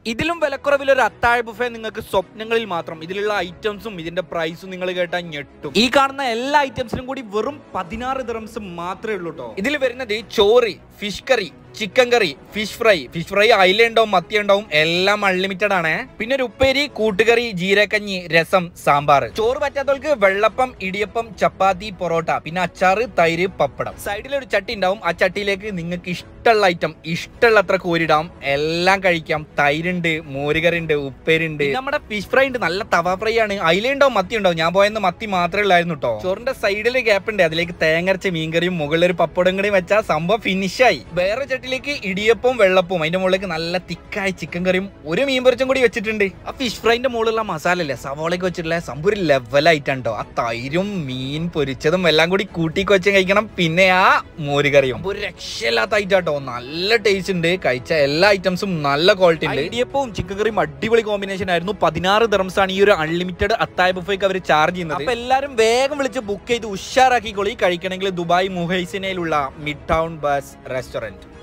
ഇതിലും വിലക്കുറവിൽ ഒരു അത്താഴ ബുഫേ നിങ്ങൾക്ക് സ്വപ്നങ്ങളിൽ മാത്രം ഇതിലുള്ള ഐറ്റംസും ഇതിന്റെ പ്രൈസും നിങ്ങൾ കേട്ടാൽ ഞെട്ടും ഈ കാണുന്ന എല്ലാ ഐറ്റംസിനും കൂടി വെറും പതിനാറ് ദിറംസ് മാത്രമേ ഉള്ളൂ കേട്ടോ ഇതിൽ വരുന്നത് ചോറ് fish curry chicken curry fish fry fish fry അയില ഉണ്ടാവും മത്തി ഉണ്ടാവും എല്ലാം അൺലിമിറ്റഡ് ആണ് പിന്നെ ഒരു ഉപ്പേരി കൂട്ടുകറി ജീരകഞ്ഞി രസം സാമ്പാർ ചോറ് പറ്റാത്തവർക്ക് വെള്ളപ്പം ഇടിയപ്പം ചപ്പാത്തി പൊറോട്ട പിന്നെ അച്ചാറ് തൈര് പപ്പടം സൈഡിൽ ഒരു ചട്ടി ഉണ്ടാവും ആ ചട്ടിയിലേക്ക് നിങ്ങൾക്ക് ഇഷ്ടമുള്ള ഐറ്റം ഇഷ്ടമുള്ള അത്ര കോരിടാം എല്ലാം കഴിക്കാം തൈരുണ്ട് മോരുകറി ഉണ്ട് ഉപ്പേരുണ്ട് നമ്മുടെ ഫിഷ് ഫ്രൈ ഉണ്ട് നല്ല തവ ഫ്രൈ ആണ് അയില ഉണ്ടാവും മത്തി ഉണ്ടാവും ഞാൻ പോയെന്ന് മത്തി മാത്രമേ ഉള്ളായിരുന്നു കേട്ടോ ചോറിന്റെ സൈഡിൽ ഗ്യാപ്പ് ഉണ്ട് അതിലേക്ക് തേങ്ങരച്ച മീൻകറിയും മുകളിൽ ഒരു പപ്പടം കൂടി വെച്ചാൽ സംഭവം ഫിനിഷായി വേറെ ചട്ടിലേക്ക് ഇടിയപ്പവും വെള്ളപ്പവും അതിന്റെ മുകളിലേക്ക് നല്ല തിക്കായ ചിക്കൻ കറിയും ഒരു മീൻ പൊരിച്ചും കൂടി വെച്ചിട്ടുണ്ട് ആ ഫിഷ് ഫ്രൈന്റെ മുകളിലുള്ള മസാല അല്ലേ സവോളയ്ക്ക് വെച്ചിട്ടുള്ള സംഭവം ഒരു ലെവലായിട്ടാണ് കേട്ടോ ആ തൈരും മീൻ പൊരിച്ചതും എല്ലാം കൂടി കൂട്ടി വെച്ച് കഴിക്കണം പിന്നെ ആ മോരുകറിയും ഒരു രക്ഷയില്ലാത്ത ഐറ്റാട്ടോ നല്ല ടേസ്റ്റ് ഉണ്ട് കഴിച്ച എല്ലാ ഐറ്റംസും നല്ല ക്വാളിറ്റി ഉണ്ട് ഇടിയപ്പവും ചിക്കൻ കറിയും അടിപൊളി കോമ്പിനേഷൻ ആയിരുന്നു പതിനാറ് ദിറംസ് ആണ് ഈ ഒരു അൺലിമിറ്റഡ് അത്തായ ബുഫേക്ക് അവർ ചാർജ് ചെയ്യുന്നത് അപ്പൊ എല്ലാരും വേഗം വിളിച്ച് ബുക്ക് ചെയ്ത് ഉഷാറാക്കിക്കോളി കഴിക്കണമെങ്കിൽ ദുബായ് മുഹൈസിനയിലുള്ള മിഡ് ടൗൺ ബസ് റെസ്റ്റോറന്റ്